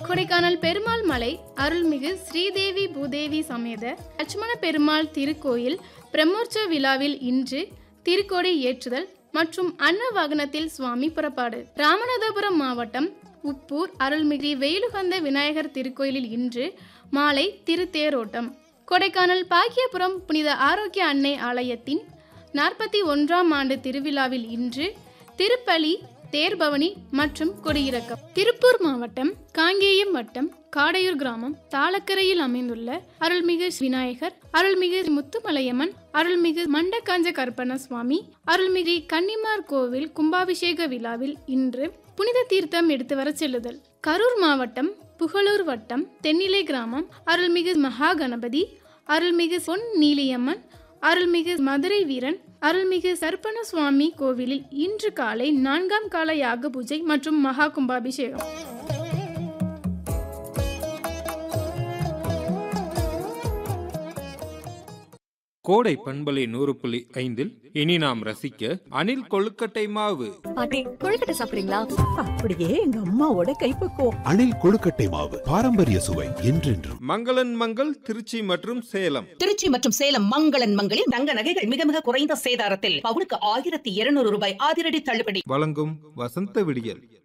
கொடைக்கானல் பெருமாள் மலை அருள்மிகு ஸ்ரீதேவி பூதேவி சமேத லட்சுமண பெருமாள் திருக்கோயில் பிரம்மோற்சவ விழாவில் இன்று திருக்கோடை ஏற்றுதல் மற்றும் அன்ன வாகனத்தில் சுவாமி புறப்பாடு ராமநாதபுரம் மாவட்டம் உப்பூர் அருள்மிகு வெயிலுகந்த விநாயகர் திருக்கோயிலில் இன்று மாலை திருத்தேரோட்டம் கொடைக்கானல் பாக்கியபுரம் புனித ஆரோக்கிய அன்னை ஆலயத்தின் நாற்பத்தி ஒன்றாம் ஆண்டு திருவிழாவில் இன்று திருப்பலி தேர்பவனி மற்றும் கொடியிறக்கம் திருப்பூர் மாவட்டம் காங்கேயம் வட்டம் காடையூர் கிராமம் தாளக்கரையில் அமைந்துள்ள அருள்மிகு விநாயகர் அருள்மிகு முத்துமலையம்மன் அருள்மிகு மண்டகாஞ்ச கற்பன சுவாமி அருள்மிகு கன்னிமார் கோவில் கும்பாபிஷேக விழாவில் இன்று புனித தீர்த்தம் எடுத்து வர செல்லுதல் கரூர் மாவட்டம் புகழூர் வட்டம் தென்னிலை கிராமம் அருள்மிகு மகா கணபதி அருள்மிகு பொன் நீலியம்மன் அருள்மிகு மதுரை வீரன் அருள்மிகு சர்ப்பண சுவாமி கோவிலில் இன்று காலை நான்காம் கால யாக பூஜை மற்றும் மகா கும்பாபிஷேகம் கோடை பண்பலை நூறு புள்ளி ஐந்தில் இனி நாம் ரசிக்க அணில் கொழுக்கட்டை மாவு பாட்டி கொழுக்கட்டை சாப்பிடுறீங்களா அப்படியே எங்க அம்மாவோட கைப்பக்குவம் அணில் கொழுக்கட்டை மாவு பாரம்பரிய சுவை என்றென்றும் மங்களன் மங்கள் திருச்சி மற்றும் சேலம் திருச்சி மற்றும் சேலம் மங்களன் மங்களில் தங்க நகைகள் மிக மிக குறைந்த சேதாரத்தில் பவுனுக்கு ஆயிரத்தி இருநூறு ரூபாய் அதிரடி தள்ளுபடி வழங்கும் வசந்த விடியல்